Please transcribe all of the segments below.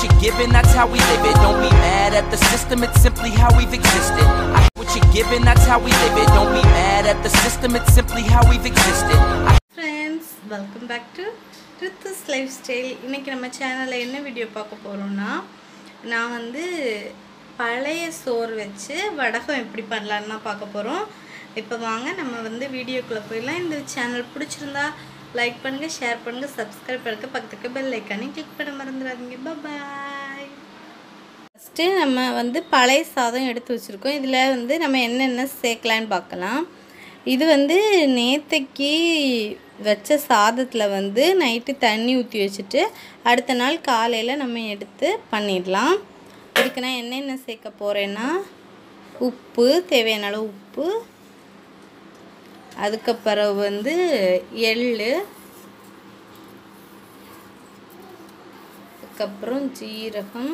you're given, that's how we live it. Don't be mad at the system, it's simply how we've existed. I get what you're given, that's how we live it. Don't be mad at the system, it's simply how we've existed. I friends welcome back to Rithu's lifestyle இன்றைக்கி நம்ம சேனலில் என்ன video பார்க்க போகிறோம்னா நான் வந்து பழைய சோறு வச்சு வடகம் எப்படி பண்ணலான்னு தான் பார்க்க போகிறோம் இப்போ வாங்க நம்ம வந்து வீடியோக்குள்ளே போயிடலாம் இந்த சேனல் பிடிச்சிருந்தா லைக் பண்ணுங்கள் ஷேர் பண்ணுங்கள் சப்ஸ்கிரைப் பண்ணுங்கள் பக்கத்துக்கு பெல் ஐக்கானே கிளிக் பண்ண மறந்துடாதீங்க பாய் ஃபஸ்ட்டு நம்ம வந்து பழைய சாதம் எடுத்து வச்சுருக்கோம் இதில் வந்து நம்ம என்னென்ன சேர்க்கலான்னு பார்க்கலாம் இது வந்து நேத்தைக்கு வச்ச சாதத்தில் வந்து நைட்டு தண்ணி ஊற்றி வச்சுட்டு அடுத்த நாள் காலையில் நம்ம எடுத்து பண்ணிடலாம் இதுக்கு நான் என்னென்ன சேர்க்க போகிறேன்னா உப்பு தேவையான அளவு உப்பு அதுக்கப்புறம் வந்து எள் அதுக்கப்புறம் ஜீரகம்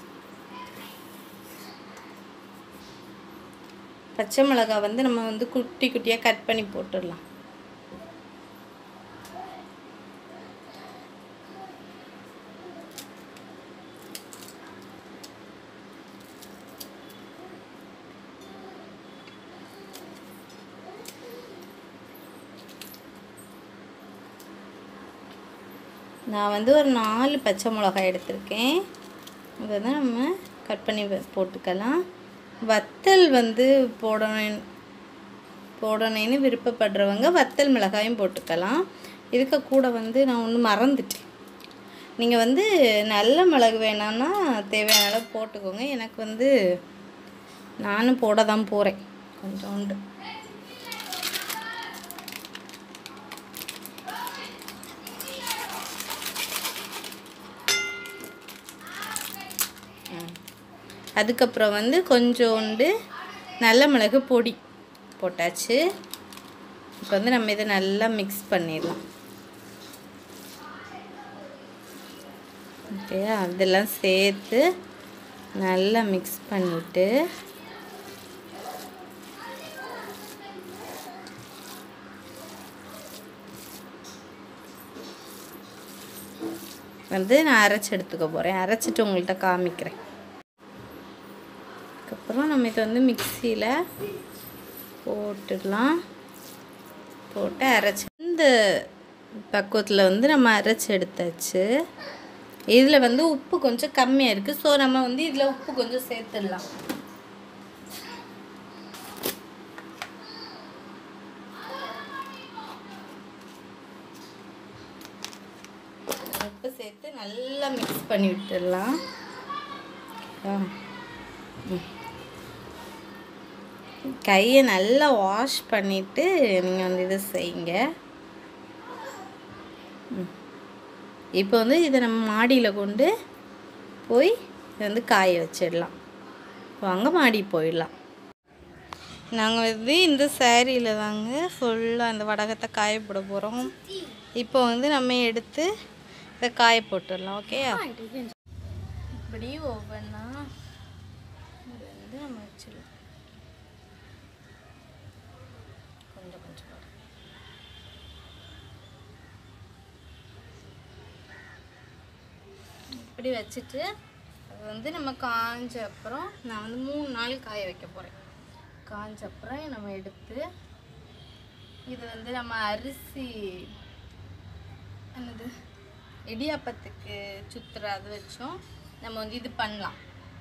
பச்சை மிளகாய் வந்து நம்ம வந்து குட்டி குட்டியாக கட் பண்ணி போட்டுடலாம் நான் வந்து ஒரு நாலு பச்சை மிளகாய் எடுத்திருக்கேன் அதை வந்து நம்ம கட் பண்ணி வ- போட்டுக்கலாம் வத்தல் வந்து போடணும் போடணும்னு விருப்பப்படுறவங்க வத்தல் மிளகாயும் போட்டுக்கலாம் இதுக்கு கூட வந்து நான் ஒன்று மறந்துட்டேன் நீங்கள் வந்து நல்ல மிளகு வேணான்னா தேவையான அளவு போட்டுக்கோங்க எனக்கு வந்து நானும் போட தான் போகிறேன் கொஞ்சோண்டு அதுக்கப்புறம் வந்து கொஞ்சோண்டு நல்ல மிளகு பொடி போட்டாச்சு இப்போ வந்து நம்ம இதை நல்லா மிக்ஸ் பண்ணிடலாம் ஓகே அதெல்லாம் சேர்த்து நல்லா மிக்ஸ் பண்ணிவிட்டு வந்து நான் அரைச்சி எடுத்துக்க போகிறேன் அரைச்சிட்டு உங்கள்கிட்ட காமிக்கிறேன் அதுக்கப்புறம் நம்ம இதை வந்து மிக்சியில் போட்டுடலாம் போட்டு அரைச்சி இந்த பக்குவத்தில் வந்து நம்ம அரைச்சி எடுத்தாச்சு இதில் வந்து உப்பு கொஞ்சம் கம்மியாக இருக்குது ஸோ நம்ம வந்து இதில் உப்பு கொஞ்சம் சேர்த்துடலாம் உப்பு சேர்த்து நல்லா மிக்ஸ் பண்ணி விட்டுடலாம் ஆ கையை நல்லா வாஷ் பண்ணிவிட்டு நீங்கள் வந்து இதை செய்யுங்க ம். இப்போ வந்து இதை நம்ம மாடியில் கொண்டு போய் இதை வந்து காய வச்சிடலாம் வாங்க மாடி போயிடலாம் நாங்கள் வந்து இந்த சேரீயில் தாங்க ஃபுல்லாக அந்த வடகத்தை காய போட போகிறோம் இப்போ வந்து நம்ம எடுத்து இதை காய போட்டுடலாம் ஓகே இப்படி ஒவ்வொன்றா இது வந்து நம்ம வச்சிடலாம் கொஞ்சம் கொஞ்சம் போடு. இப்படி வச்சுட்டு அது வந்து நம்ம காஞ்ச அப்புறம் நான் வந்து மூணு நாள் காய வைக்க போகிறேன் காஞ்ச அப்புறம் நம்ம எடுத்து இது வந்து நம்ம அரிசி என்னது இடியாப்பத்துக்கு சுத்துற அது வச்சோம் நம்ம வந்து இது பண்ணலாம்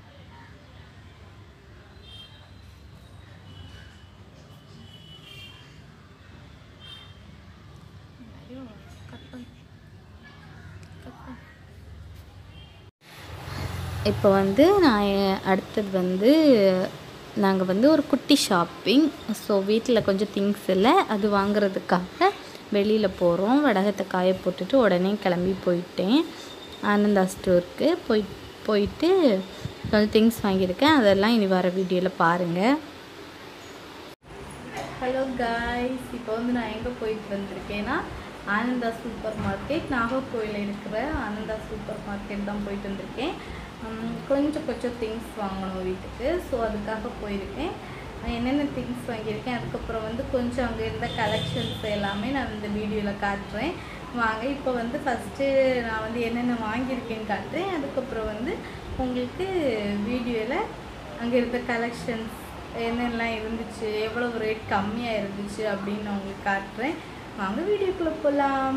இப்போ வந்து நான் எ- அடுத்தது வந்து நாங்கள் வந்து ஒரு குட்டி ஷாப்பிங் ஸோ வீட்டில் கொஞ்சம் திங்ஸ் இல்லை அது வாங்குறதுக்காக வெளியில் போகிறோம் வடகத்தை காய போட்டுட்டு உடனே கிளம்பி போயிட்டேன் ஆனந்தா ஸ்டோருக்கு போய் போயிட்டு கொஞ்சம் திங்ஸ் வாங்கியிருக்கேன் அதெல்லாம் இனி வர வீடியோவில் பாருங்கள் ஹலோ காய்ஸ் இப்போ வந்து நான் எங்கே போயிட்டு வந்திருக்கேன்னா ஆனந்தா சூப்பர் மார்க்கெட் நாகர்கோயிலில் இருக்கிற ஆனந்தா சூப்பர் மார்க்கெட் தான் போயிட்டு வந்திருக்கேன் உம், கொஞ்சம் கொஞ்சம் திங்ஸ் வாங்கணும் வீட்டுக்கு ஸோ அதுக்காக போயிருக்கேன் நான் என்னென்ன திங்ஸ் வாங்கியிருக்கேன் அதுக்கப்புறம் வந்து கொஞ்சம் அங்கே இருந்த கலெக்ஷன்ஸ் எல்லாமே நான் இந்த வீடியோவில் காட்டுறேன் வாங்க இப்போ வந்து ஃபஸ்ட்டு நான் வந்து என்னென்ன வாங்கியிருக்கேன்னு காட்டுறேன் அதுக்கப்புறம் வந்து உங்களுக்கு வீடியோவில் அங்கே இருந்த கலெக்ஷன்ஸ் என்னெல்லாம் இருந்துச்சு எவ்வளோ ரேட் கம்மியாக இருந்துச்சு அப்படின்னு நான் உங்களுக்கு காட்டுறேன் வாங்க வீடியோக்குள்ளே போகலாம்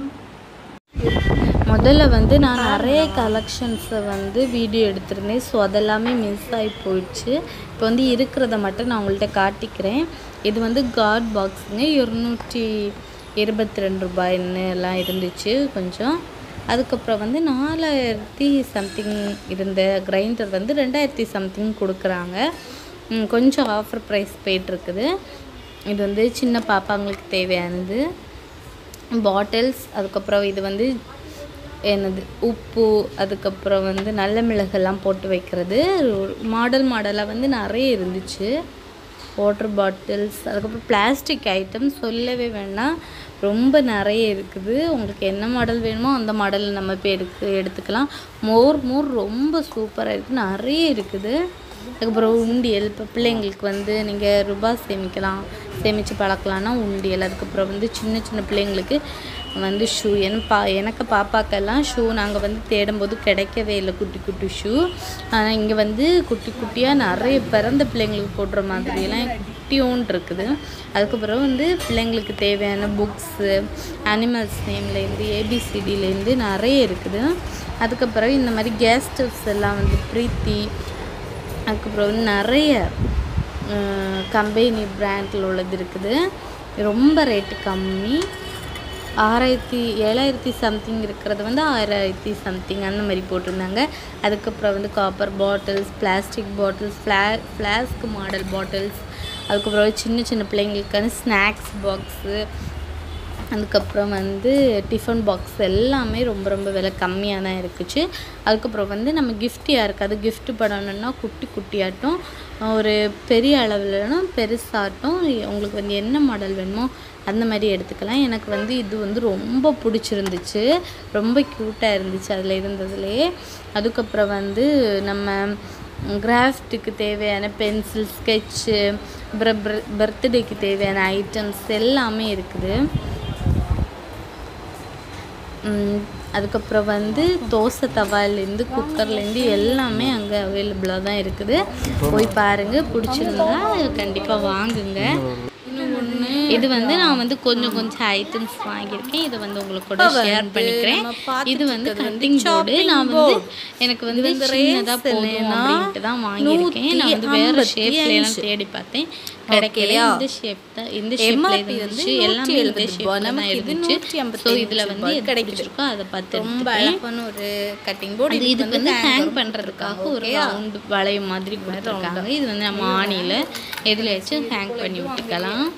முதல்ல வந்து நான் நிறைய கலெக்ஷன்ஸை வந்து வீடியோ எடுத்திருந்தேன் ஸோ அதெல்லாமே மிஸ் ஆகி போயிடுச்சு இப்போ வந்து இருக்கிறத மட்டும் நான் உங்கள்கிட்ட காட்டிக்கிறேன் இது வந்து காட் பாக்ஸுங்க இருநூற்றி இருபத்தி ரெண்டு ரூபாய்ன்னு எல்லாம் இருந்துச்சு கொஞ்சம் அதுக்கப்புறம் வந்து நாலாயிரத்தி சம்திங் இருந்த கிரைண்டர் வந்து ரெண்டாயிரத்தி சம்திங் கொடுக்குறாங்க ம், கொஞ்சம் ஆஃபர் ப்ரைஸ் போயிட்டுருக்குது இது வந்து சின்ன பாப்பாங்களுக்கு தேவையானது பாட்டில்ஸ் அதுக்கப்புறம் இது வந்து என்னது உப்பு அதுக்கப்புறம் வந்து நல்ல மிளகெல்லாம் போட்டு வைக்கிறது மாடல் மாடலாக வந்து நிறைய இருந்துச்சு வாட்டர் பாட்டில்ஸ் அதுக்கப்புறம் பிளாஸ்டிக் ஐட்டம் சொல்லவே வேண்டாம் ரொம்ப நிறைய இருக்குது உங்களுக்கு என்ன மாடல் வேணுமோ அந்த மாடல் நம்ம போய் எடுக்க எடுத்துக்கலாம் மோர் மோர் ரொம்ப சூப்பராக இருக்குது நிறைய இருக்குது அதுக்கப்புறம் உண்டியல் இப்போ பிள்ளைங்களுக்கு வந்து நீங்கள் ரூபாய் சேமிக்கலாம் சேமித்து பழக்கலான்னா உண்டியல் அதுக்கப்புறம் வந்து சின்ன சின்ன பிள்ளைங்களுக்கு வந்து ஷூ என் பா எனக்கு பாப்பாக்கெல்லாம் ஷூ நாங்கள் வந்து தேடும்போது கிடைக்கவே இல்லை குட்டி குட்டி ஷூ ஆனால் இங்கே வந்து குட்டி குட்டியாக நிறைய பிறந்த பிள்ளைங்களுக்கு போடுற மாதிரியெல்லாம் குட்டியோன்னு இருக்குது அதுக்கப்புறம் வந்து பிள்ளைங்களுக்கு தேவையான புக்ஸு அனிமல்ஸ் நேம்லேருந்து ஏபிசிடிலேருந்து நிறைய இருக்குது அதுக்கப்புறம் இந்த மாதிரி கேஸ் ஸ்டவ்ஸ் எல்லாம் வந்து பிரீத்தி அதுக்கப்புறம் வந்து நிறைய கம்பெனி பிராண்டில் உள்ளது இருக்குது ரொம்ப ரேட்டு கம்மி ஆறாயிரத்தி ஏழாயிரத்தி சம்திங் இருக்கிறது வந்து ஆறாயிரத்தி சம்திங் அந்த மாதிரி போட்டிருந்தாங்க அதுக்கப்புறம் வந்து காப்பர் பாட்டில்ஸ் பிளாஸ்டிக் பாட்டில்ஸ் ஃப்ளா ஃப்ளாஸ்க் மாடல் பாட்டில்ஸ் அதுக்கப்புறம் சின்ன சின்ன பிள்ளைங்களுக்கான ஸ்நாக்ஸ் பாக்ஸு அதுக்கப்புறம் வந்து டிஃபன் பாக்ஸ் எல்லாமே ரொம்ப ரொம்ப விலை கம்மியாக தான் இருக்குச்சு அதுக்கப்புறம் வந்து நம்ம gift யாருக்கு அது gift பண்ணணும்னா குட்டி குட்டியாட்டும் ஒரு பெரிய அளவில்னா பெருசாட்டும் உங்களுக்கு வந்து என்ன மாடல் வேணுமோ அந்த மாதிரி எடுத்துக்கலாம் எனக்கு வந்து இது வந்து ரொம்ப பிடிச்சிருந்துச்சு ரொம்ப க்யூட்டாக இருந்துச்சு அதில் இருந்ததுலேயே அதுக்கப்புறம் வந்து நம்ம கிராஃப்ட்டுக்கு தேவையான பென்சில் ஸ்கெட்சு அப்புறம் பர்த்டேக்கு தேவையான ஐட்டம்ஸ் எல்லாமே இருக்குது ம், அதுக்கப்புறம் வந்து தோசை தவாலேருந்து குக்கர்லேருந்து எல்லாமே அங்கே அவைலபிளாக தான் இருக்குது போய் பாருங்கள் பிடிச்சிருந்தா கண்டிப்பாக வாங்குங்க இது வந்து நான் வந்து கொஞ்சம் கொஞ்சம் ஐட்டம்ஸ் வாங்கியிருக்கேன் இதை வந்து உங்களுக்கு கூட ஷேர் பண்ணிக்கிறேன் இது வந்து கட்டிங் போர்டு நான் வந்து எனக்கு வந்து சின்னதாக போதும் அப்படின்ட்டு தான் வாங்கியிருக்கேன் நான் வந்து வேறு ஷேப்ல எல்லாம் தேடி பார்த்தேன் கிடைக்கல இந்த ஷேப் தான் இந்த ஷேப்ல இருந்துச்சு எல்லாமே இந்த ஷேப்ல தான் இருந்துச்சு ஸோ இதில் வந்து எது கிடைச்சிருக்கோ அதை பார்த்து ரொம்ப அழகான ஒரு கட்டிங் போர்டு அது இதுக்கு வந்து ஹேங் பண்ணுறதுக்காக ஒரு ரவுண்டு வளையம் மாதிரி கொடுத்துருக்காங்க இது வந்து நம்ம ஆணியில் எதுலையாச்சும் ஹேங் பண்ணி விட்டுக்கலாம்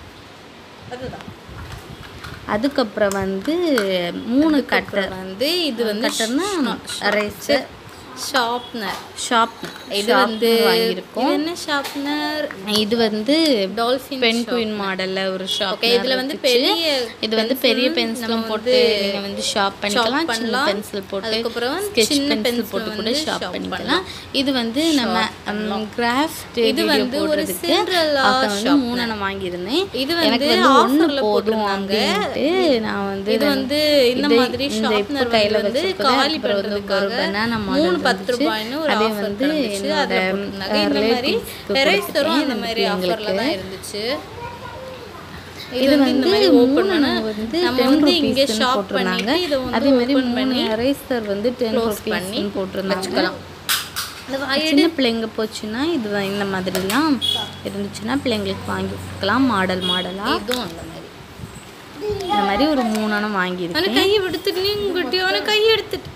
அதுக்கப்புறம் வந்து மூணு கட்டர் வந்து இது வந்து கட்டர்னா ரேசர் ஷார்ப்னர் ஷார்ப்னர் இது வந்து வாங்கியிருக்கோம் இது என்ன ஷார்ப்னர் இது வந்து டால்ஃபின் பென் குயின் மாடல்ல ஒரு ஷாப் ஓகே இதுல வந்து பெரிய இது வந்து பெரிய பென்சிலும் போட்டு நீங்க வந்து ஷார்ப் பண்ணிக்கலாம் சின்ன பண்ணலாம். பென்சில் போட்டு அதுக்கப்புறம் ஸ்கெட்ச் சின்ன பென்சில் pencil போட்டு கூட வந்து ஷார்ப் sharp பண்ணிக்கலாம் இது வந்து நம்ம கிராஃப்ட் இது வந்து ஒரு போடுறதுக்கு Cinderella அப்ப வந்து மூணெண்ணம் வாங்கியிருந்தேன் இது எனக்கு வந்து வந்து ஒன்று offerல போதும் போட்டிருந்தாங்க. அப்படின்ட்டு நான் வந்து இது வந்து இந்த இது- மாதிரி இந்த இப்போ sharpener கையில வந்து வச்சிருக்கோம் காலி அப்புறம் வந்து ஒரு பண்றதுக்காக banana மூணு model பத்து இருந்துச்சு. ரூபாய்ன்னு ஒரு அதே offer வந்து இருந்துச்சு என்னோட அதுல போட்டிருந்தாங்க இந்த மாதிரி relatives-க்கு எரேசரும் அந்த கொடுத்துருக்கேன் மாதிரி ஆஃபர்ல எங்களுக்கு. தான் இருந்துச்சு இது வந்து இந்த மாதிரி மூணு ஓப்பன் பண்ணா வந்து நம்ம டென் வந்து இங்க ருபீஸ்னு ஷாப் போட்டிருந்தாங்க பண்ணிட்டு இதை வந்து அதே மாதிரி ஓப்பன் மூணு பண்ணி எரேசர் வந்து டென் close பண்ணி ருபீஸ்னு போட்டிருந்தாங்க வச்சுக்கலாம் இந்த சின்ன பிள்ளைங்க போச்சுன்னா இது வ- இந்த மாதிரிலாம் இருந்துச்சுன்னா பிள்ளைங்களுக்கு வாங்கி கொடுக்கலாம் மாடல் மாடலாக இதுவும் அந்த மாதிரி இந்த மாதிரி ஒரு மூணானம் வாங்கியிருக்கேன் அவனை கையை எடுத்துட்டு நீ குட்டி அவனை கையை எடுத்துட்டு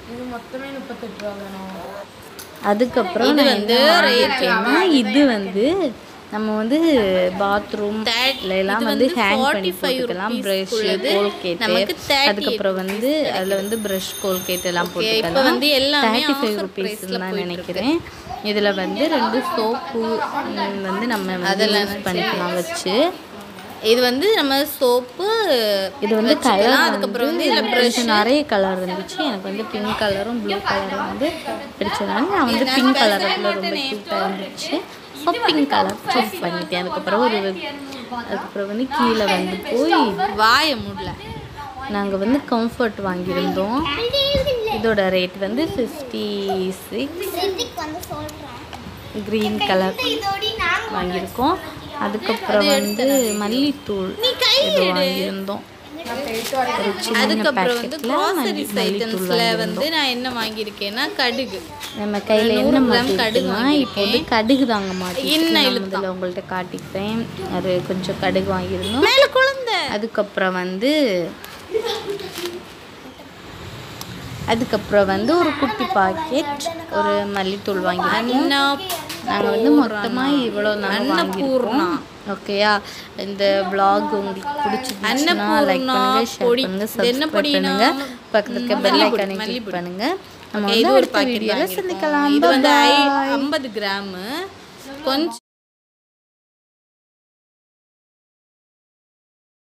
அதுக்கப்புறம் இது நான் வந்து என்ன வாங்கியிருக்கேன்னா இது வந்து நம்ம வந்து பாத்ரூம் எல்லாம் வந்து ஹேங் பண்ணி 45 போட்டுக்கலாம் rupees ப்ரஷ் உள்ளது. கோல்கேட் நமக்கு 38 அதுக்கப்புறம் வந்து அதில் வந்து ப்ரஷ் கோல்கேட் எல்லாம் இப்போ போட்டுக்கலாம் வந்து எல்லாமே தேர்ட்டி ஃபைவ் offer ருபீஸ் price-ல தான் போயிட்டு நினைக்கிறேன் இதில் வந்து ரெண்டு சோப்பு வந்து நம்ம அதெல்லாம் யூஸ் பண்ணிக்கலாம் வச்சு இது வந்து நம்ம சோப்பு இது வந்து கலர் அதுக்கப்புறம் வந்து இதில் ப்ரஷ் நிறைய கலர் இருந்துச்சு எனக்கு வந்து பிங்க் கலரும் ப்ளூ கலரும் வந்து பிடிச்சதுனால நான் வந்து பிங்க் கலர் அதில் ரொம்ப க்யூட்டாக இருந்துச்சு ஸோ பிங்க் கலர் சூஸ் பண்ணிட்டேன் அதுக்கப்புறம் ஒரு அதுக்கப்புறம் வந்து கீழே வந்து போய் வாய முடியல நாங்கள் வந்து கம்ஃபர்ட் வாங்கியிருந்தோம் இதோட ரேட் வந்து ஃபிஃப்டி சிக்ஸ் வந்து சொல்றேன் க்ரீன் கலர் இதோடி நாங்க வாங்கியிருக்கோம் அதுக்கப்புறம் வந்து மல்லித்தூள் இது வாங்கியிருந்தோம் ஒரு சின்ன அதுக்கப்புறம் வந்து பாக்கெட்டில் க்ராசரிஸ் மல்லித்தூள் ஐட்டம்ஸில் வாங்கியிருந்தோம் வந்து நான் என்ன வாங்கியிருக்கேன்னா கடுகு நம்ம கையில் நூறு என்ன கிராம் கடுகு மாட்டிருக்குன்னா இப்போ வந்து கடுகு தாங்க எண்ணெய் மாட்டிருக்கேன் இழுத்தான். முதல்ல உங்கள்கிட்ட காட்டிக்கிறேன் அது கொஞ்சம் கடுகு வாங்கியிருந்தோம் மேலே குழந்தை அதுக்கப்புறம் வந்து அதுக்கப்புறம் வந்து ஒரு குட்டி பாக்கெட் ஒரு மல்லித்தூள் வாங்கியிருக்கோம் அண்ணா நாங்கள் வந்து மொத்தமாக இவ்வளோ நாங்கள் அன்னபூர்ணா. வாங்கியிருக்கோம் ஓகேயா இந்த vlog உங்களுக்கு பிடிச்சிருந்துச்சுன்னா லைக் அன்னபூர்ணா பண்ணுங்க ஷேர் பொடி. பண்ணுங்க இது என்ன சப்ஸ்கிரைப் பொடினா? பண்ணுங்க பக்கத்துல இருக்க பெல் மல்லிப்பொடி, ஐக்கானை கிளிக் மல்லிப்பொடி. பண்ணுங்க நம்ம Okay, வந்து இது ஒரு அடுத்த பாக்கெட் வீடியோவில் வாங்கியிருக்கோம் சந்திக்கலாம் இது வந்து Bye bye. ஐம்பது கிராமு கொஞ்சம்